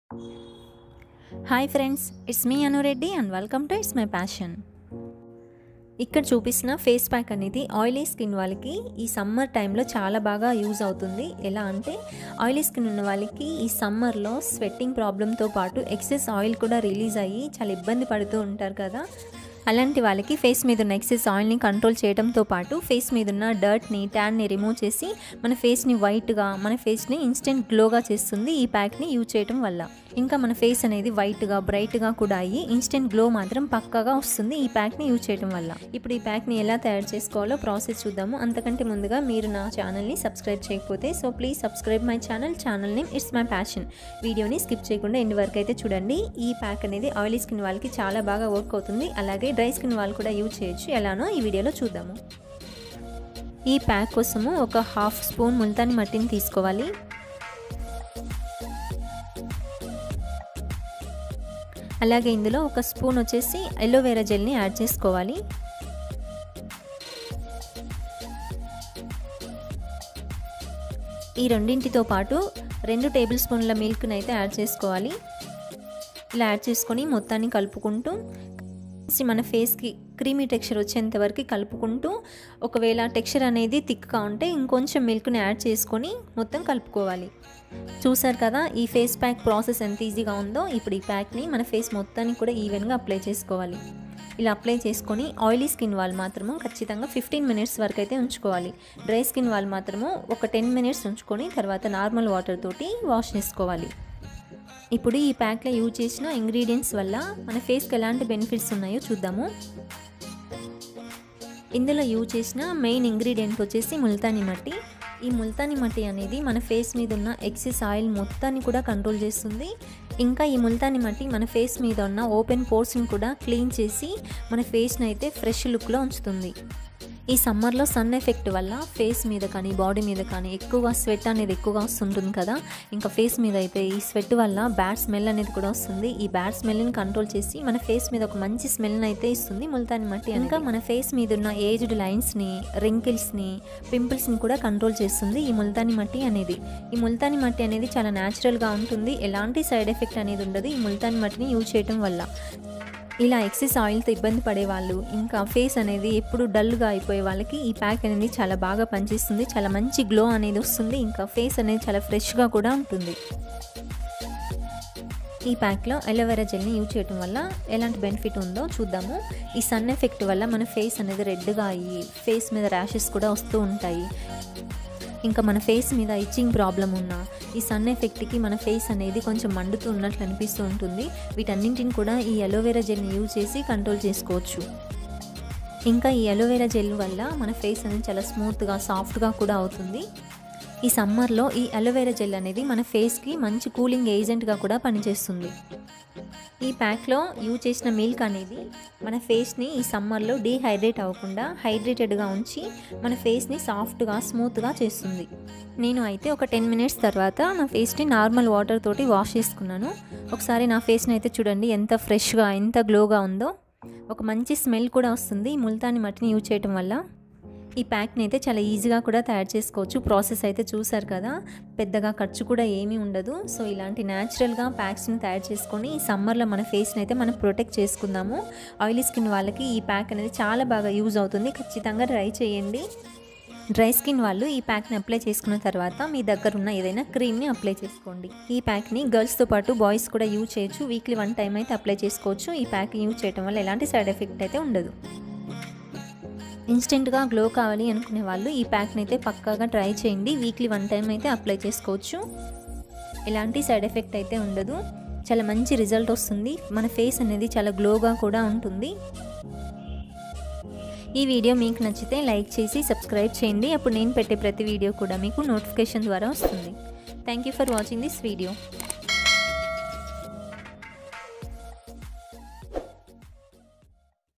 hi friends it's me Anureddy and welcome to it's my passion ఇక్కడ చూపిస్తున్న face pack అనేది oily skin వాళ్ళకి ఈ సమ్మర్ టైంలో చాలా బాగా యూజ్ అవుతుంది ఎలా అంటే ఆయిలీ స్కిన్ ఉన్న వాళ్ళకి ఈ సమ్మర్లో స్వెట్టింగ్ ప్రాబ్లంతో పాటు ఎక్సెస్ ఆయిల్ కూడా రిలీజ్ అయ్యి చాలా ఇబ్బంది పడుతూ ఉంటారు కదా అలాంటి వాళ్ళకి ఫేస్ మీద ఉన్న ఎక్సెస్ ఆయిల్ని కంట్రోల్ చేయడంతో పాటు ఫేస్ మీద ఉన్న డర్ట్ని ట్యాన్ని రిమూవ్ చేసి మన ఫేస్ని వైట్గా మన ఫేస్ని ఇన్స్టెంట్ గ్లోగా చేస్తుంది ఈ ప్యాక్ని యూజ్ చేయడం వల్ల ఇంకా మన ఫేస్ అనేది వైట్గా బ్రైట్గా కూడా అయ్యి ఇన్స్టెంట్ గ్లో మాత్రం పక్కాగా వస్తుంది ఈ ప్యాక్ని యూజ్ చేయడం వల్ల ఇప్పుడు ఈ ప్యాక్ని ఎలా తయారు చేసుకోవాలో ప్రాసెస్ చూద్దాము అంతకంటే ముందుగా మీరు నా ఛానల్ని సబ్స్క్రైబ్ చేయకపోతే so please subscribe my channel channel name it's my passion వీడియోని స్కిప్ చేయకుండా ఎండ్ వరకు అయితే చూడండి ఈ ప్యాక్ అనేది ఆయిలీ స్కిన్ వాళ్ళకి చాలా బాగా వర్క్ అవుతుంది అలాగే డ్రై స్కిన్ వాళ్ళు కూడా యూజ్ చేయొచ్చు ఎలానో ఈ వీడియోలో చూద్దాము ఈ ప్యాక్ కోసము ఒక హాఫ్ స్పూన్ ముల్తాని మట్టిని తీసుకోవాలి అలాగే ఇందులో ఒక స్పూన్ వచ్చేసి ఎలోవేరా జెల్ని యాడ్ చేసుకోవాలి ఈ రెండింటితో పాటు రెండు టేబుల్ స్పూన్ల మిల్క్ని అయితే యాడ్ చేసుకోవాలి ఇలా యాడ్ చేసుకొని మొత్తాన్ని కలుపుకుంటూ మన ఫేస్కి క్రీమీ టెక్స్చర్ వచ్చేంత వరకు కలుపుకుంటూ ఒకవేళ టెక్స్చర్ అనేది థిక్గా ఉంటే ఇంకొంచెం మిల్క్ని యాడ్ చేసుకొని మొత్తం కలుపుకోవాలి చూసారు కదా ఈ ఫేస్ ప్యాక్ ప్రాసెస్ ఎంత ఈజీగా ఉందో ఇప్పుడు ఈ ప్యాక్ని మన ఫేస్ మొత్తానికి కూడా ఈవెన్గా అప్లై చేసుకోవాలి ఇలా అప్లై చేసుకొని ఆయిలీ స్కిన్ వాళ్ళు మాత్రము ఖచ్చితంగా ఫిఫ్టీన్ మినిట్స్ వరకు అయితే ఉంచుకోవాలి డ్రై స్కిన్ వాళ్ళు మాత్రము ఒక టెన్ మినిట్స్ ఉంచుకొని తర్వాత నార్మల్ వాటర్ తోటి వాష్ చేసుకోవాలి ఇప్పుడు ఈ ప్యాక్లో యూజ్ చేసిన ఇంగ్రీడియంట్స్ వల్ల మన ఫేస్కి ఎలాంటి బెనిఫిట్స్ ఉన్నాయో చూద్దాము ఇందులో యూజ్ చేసిన మెయిన్ ఇంగ్రీడియంట్ వచ్చేసి ముల్తాని మట్టి ఈ ముల్తాని మట్టి అనేది మన ఫేస్ మీద ఉన్న ఎక్సెస్ ఆయిల్ మొత్తాన్ని కూడా కంట్రోల్ చేస్తుంది ఇంకా ఈ ముల్తాని మట్టి మన ఫేస్ మీద ఉన్న ఓపెన్ పోర్స్ని కూడా క్లీన్ చేసి మన ఫేస్ని అయితే ఫ్రెష్ లుక్లో ఉంచుతుంది ఈ సమ్మర్లో సన్ ఎఫెక్ట్ వల్ల ఫేస్ మీద కానీ బాడీ మీద కానీ ఎక్కువగా స్వెట్ అనేది ఎక్కువగా వస్తుంటుంది కదా ఇంకా ఫేస్ మీద అయితే ఈ స్వెట్ వల్ల బ్యాడ్ స్మెల్ అనేది కూడా వస్తుంది ఈ బ్యాడ్ స్మెల్ని కంట్రోల్ చేసి మన ఫేస్ మీద ఒక మంచి స్మెల్ని అయితే ఇస్తుంది ముల్తాని మట్టి ఇంకా మన ఫేస్ మీద ఉన్న ఏజ్డ్ లైన్స్ని రింకిల్స్ని పింపుల్స్ని కూడా కంట్రోల్ చేస్తుంది ఈ ముల్తాని మట్టి అనేది ఈ ముల్తాని మట్టి అనేది చాలా న్యాచురల్గా ఉంటుంది ఎలాంటి సైడ్ ఎఫెక్ట్ అనేది ఉండదు ఈ ముల్తాని మట్టిని యూజ్ చేయడం వల్ల ఇలా ఎక్సెస్ ఆయిల్తో ఇబ్బంది పడే వాళ్ళు ఇంకా ఫేస్ అనేది ఎప్పుడు డల్గా అయిపోయే వాళ్ళకి ఈ ప్యాక్ అనేది చాలా బాగా పనిచేస్తుంది చాలా మంచి గ్లో అనేది వస్తుంది ఇంకా ఫేస్ అనేది చాలా ఫ్రెష్గా కూడా ఉంటుంది ఈ ప్యాక్లో అలోవెరా జెల్ని యూజ్ చేయడం వల్ల ఎలాంటి బెనిఫిట్ ఉందో చూద్దాము ఈ సన్ ఎఫెక్ట్ వల్ల మన ఫేస్ అనేది రెడ్గా అయ్యి ఫేస్ మీద ర్యాషెస్ కూడా వస్తూ ఉంటాయి ఇంకా మన ఫేస్ మీద ఇచ్చింగ్ ప్రాబ్లం ఉన్నా ఈ సన్ ఎఫెక్ట్కి మన ఫేస్ అనేది కొంచెం మండుతూ ఉన్నట్లు అనిపిస్తూ ఉంటుంది వీటన్నింటిని కూడా ఈ అలోవెరా జెల్ని యూజ్ చేసి కంట్రోల్ చేసుకోవచ్చు ఇంకా ఈ అలోవెరా జెల్ వల్ల మన ఫేస్ అనేది చాలా స్మూత్గా సాఫ్ట్గా కూడా అవుతుంది ఈ సమ్మర్లో ఈ అలోవెరా జెల్ అనేది మన ఫేస్కి మంచి కూలింగ్ ఏజెంట్గా కూడా పనిచేస్తుంది ఈ ప్యాక్లో యూజ్ చేసిన మిల్క్ అనేది మన ఫేస్ని ఈ సమ్మర్లో డీహైడ్రేట్ అవ్వకుండా హైడ్రేటెడ్గా ఉంచి మన ఫేస్ని సాఫ్ట్గా స్మూత్గా చేస్తుంది నేను అయితే ఒక టెన్ మినిట్స్ తర్వాత నా ఫేస్ని నార్మల్ వాటర్ తోటి వాష్ చేసుకున్నాను ఒకసారి నా ఫేస్ని అయితే చూడండి ఎంత ఫ్రెష్గా ఎంత గ్లోగా ఉందో ఒక మంచి స్మెల్ కూడా వస్తుంది ఈ ముల్తాని మట్టిని యూజ్ చేయడం వల్ల ఈ ప్యాక్ని అయితే చాలా ఈజీగా కూడా తయారు చేసుకోవచ్చు ప్రాసెస్ అయితే చూసారు కదా పెద్దగా ఖర్చు కూడా ఏమీ ఉండదు సో ఇలాంటి న్యాచురల్గా ప్యాక్స్ని తయారు చేసుకొని ఈ సమ్మర్లో మన ఫేస్ని అయితే మనం ప్రొటెక్ట్ చేసుకుందాము ఆయిలీ స్కిన్ వాళ్ళకి ఈ ప్యాక్ అనేది చాలా బాగా యూజ్ అవుతుంది ఖచ్చితంగా ట్రై చేయండి డ్రై స్కిన్ వాళ్ళు ఈ ప్యాక్ని అప్లై చేసుకున్న తర్వాత మీ దగ్గర ఉన్న ఏదైనా క్రీమ్ని అప్లై చేసుకోండి ఈ ప్యాక్ని గర్ల్స్తో పాటు బాయ్స్ కూడా యూజ్ చేయొచ్చు వీక్లీ వన్ టైం అయితే అప్లై చేసుకోవచ్చు ఈ ప్యాక్ని యూజ్ చేయడం వల్ల ఎలాంటి సైడ్ ఎఫెక్ట్ అయితే ఉండదు ఇన్స్టెంట్గా గ్లో కావాలి అనుకునే వాళ్ళు ఈ ప్యాక్ని అయితే పక్కాగా ట్రై చేయండి వీక్లీ వన్ టైం అయితే అప్లై చేసుకోవచ్చు ఎలాంటి సైడ్ ఎఫెక్ట్ అయితే ఉండదు చాలా మంచి రిజల్ట్ వస్తుంది మన ఫేస్ అనేది చాలా గ్లోగా కూడా ఉంటుంది ఈ వీడియో మీకు నచ్చితే లైక్ చేసి సబ్స్క్రైబ్ చేయండి అప్పుడు నేను పెట్టే ప్రతి వీడియో కూడా మీకు నోటిఫికేషన్ ద్వారా వస్తుంది thank you for watching this video